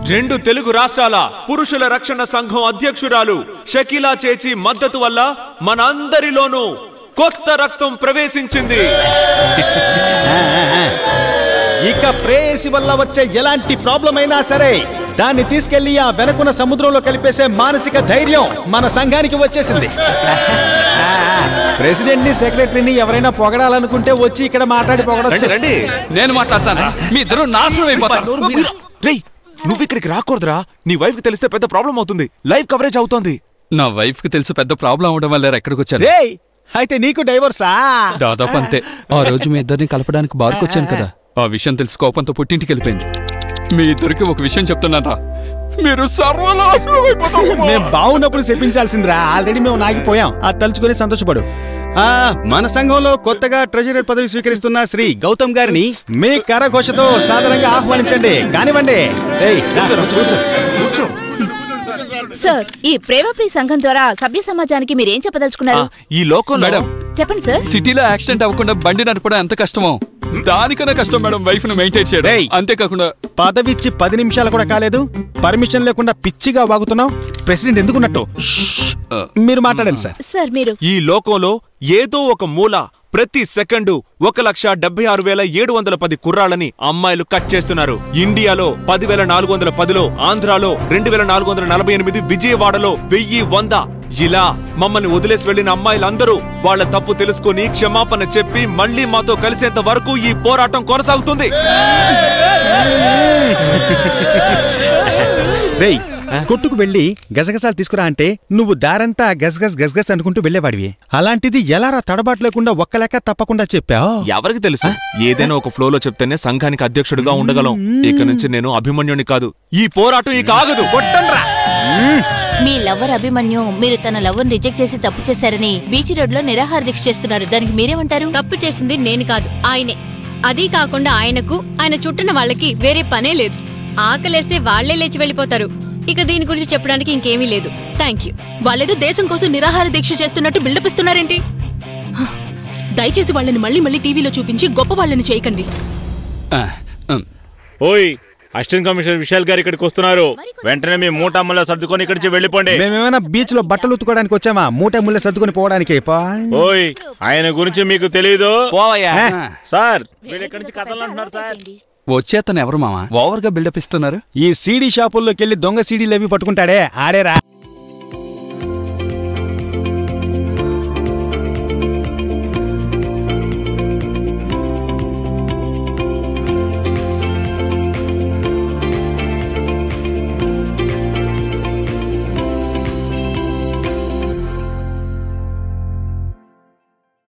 రెండు తెలుగు రాష్ట్రాల పురుషుల రక్షణ సంఘం అధ్యక్షురాలు షకీలా చేచి మద్దతు వల్ల మన అందరిలోనూ కొత్త రక్తం ప్రవేశించింది ఇక ప్రేయసి వల్ల వచ్చే ఎలాంటి ప్రాబ్లం అయినా సరే దాన్ని తీసుకెళ్లి ఆ వెనకున్న సముద్రంలో కలిపేసే మానసిక ధైర్యం మన సంఘానికి వచ్చేసింది ప్రెసిడెంట్ ని సెక్రటరీని ఎవరైనా పొగడాలనుకుంటే వచ్చి ఇక్కడ మాట్లాడి రండి పొగడొచ్చు రండి నేను మాట్లాడతాను మీ ఇద్దరు నాశనం అయిపోతారు రేయ్ నువ్వు ఇక్కడికి రాకూడదురా నీ వైఫ్ కి తెలిస్తే పెద్ద ప్రాబ్లం అవుతుంది లైవ్ కవరేజ్ అవుతోంది నా వైఫ్ కి తెలుసు పెద్ద ప్రాబ్లం అవడం వల్ల ఎక్కడికి వచ్చాను రేయ్ అయితే నీకు డైవర్సా దాదాపు అంతే ఆ రోజు మీ ఇద్దరిని కలపడానికి బార్కు వచ్చాను కదా ఆ విషయం తెలిసి కోపంతో పుట్టింటికి వెళ్ళిపోయింది మీ ఇద్దరికి ఒక విషయం చెప్తున్నారా మీరు సర్వనాశనం అయిపోతారు మేము బాగున్నప్పుడు చెప్పించాల్సిందిరా ఆల్రెడీ మేము నాగిపోయాం అది తలుచుకొని సంతోషపడు ఆ మన సంఘంలో కొత్తగా ట్రెజరర్ పదవి స్వీకరిస్తున్న శ్రీ గౌతమ్ గారిని మీ కరఘోషతో సాధారణంగా ఆహ్వానించండి కానివ్వండి ఏయ్, రా, కూర్చో, కూర్చో. కూర్చో సార్ ఈ ప్రేమప్రియ సంఘం ద్వారా సభ్య సమాజానికి మీరేం ఆ, చెప్పదలుచుకున్నారు ఈ లోకంలో మేడం చెప్పండి సార్ సిటీలో యాక్సిడెంట్ అవ్వకుండా బండి నడపడం ఎంత కష్టమో దానికన్నా కష్టం మేడం వైఫ్ ను మెయింటైన్ చేయడం రేయ్. అంతేకాకుండా పదవిచ్చి పది నిమిషాలు కూడా కాలేదు పర్మిషన్ లేకుండా పిచ్చిగా వాగుతున్నావు ప్రెసిడెంట్ ఎందుకున్నట్టు ఆ, మీరు మాట్లాడండి సార్ సార్ మీరు ఈ లోకంలో ఏదో ఒక మూల ప్రతి సెకండు ఒక లక్ష డెబ్బై ఆరు వేల ఏడు వందల పది కుర్రాళ్ళని అమ్మాయిలు కట్ చేస్తున్నారు ఇండియాలో పదివేల నాలుగు వందల పదిలో ఆంధ్రాలో రెండు వేల నాలుగు వందల నలభై ఎనిమిది విజయవాడలో వెయ్యి వంద ఇలా మమ్మల్ని వదిలేసి వెళ్లిన అమ్మాయిలందరూ వాళ్ళ తప్పు తెలుసుకొని క్షమాపణ చెప్పి మళ్ళీ మాతో కలిసేంత వరకు ఈ పోరాటం కొనసాగుతుంది రేయ్ కొట్టుకు వెళ్ళి గజగజాలు తీసుకురా అంటే నువ్వు దారంతా గజగజ్ గజగజ్ అనుకుంటూ వెళ్ళేవాడివి అలాంటిది ఎలారా తడబాటు లేకుండా ఒక్క లెక్క తప్పకుండా చెప్పావు ఎవరికి తెలుసు ఏదైనా ఒక ఫ్లోలో చెప్తేనే సంఘానికి అధ్యక్షుడిగా ఉండగలం ఇక నుంచి నేను అభిమన్యుని కాదు ఈ పోరాటం ఇక ఆగదు మీ లవ్వర్ అభిమన్యు మీరు తన లవ్వర్ రిజెక్ట్ చేసి తప్పు చేశారని బీచ్ రోడ్ లో నిరాహార దీక్ష చేస్తున్నారు దానికి మీరేమంటారు తప్పు చేసింది నేను కాదు ఆయనే అదీ కాకుండా ఆయనకు ఆయన చుట్టిన వాళ్ళకి వేరే పనే లేదు ఆకలేస్తే వాళ్లే లేచి వెళ్ళిపోతారు ఇక దీని గురించి చెప్పడానికి ఇంకేమీ లేదు థ్యాంక్ యూ వాళ్ళేదో దేశం కోసం నిరాహార దీక్ష చేస్తున్నట్టు బిల్డప్ ఇస్తున్నారేంటి హ, దయచేసి వాళ్ళని మళ్ళీ మళ్ళీ టీవీలో చూపించి గొప్ప వాళ్ళని చేయకండి ఆ, ఉమ్. ఓయ్ అసిస్టెంట్ కమిషనర్ విశాల్ గారు ఇక్కడికి వస్తున్నారు వెంటనే మీ మూట అమ్మలో సర్దుకొని ఇక్కడి నుంచి వెళ్ళిపోండి మేమేమైనా బీచ్ లో బట్టలు ఉతుకోవడానికి వచ్చామా మూట ముళ్ళ సర్దుకొని పోవడానికి పా. ఓయ్ ఆయన గురించి మీకు తెలియదు పోవయ్యా ఏ? సార్ వీళ్ళు ఇక్కడి నుంచి కథలు అంటున్నారు సార్ వచ్చే అతను ఎవరు మామ ఓవర్ గా బిల్డప్ ఇస్తున్నారు ఈ సీడీ షాపుల్లోకి వెళ్ళి దొంగ సీడీలు అవి పట్టుకుంటాడే ఆడేరా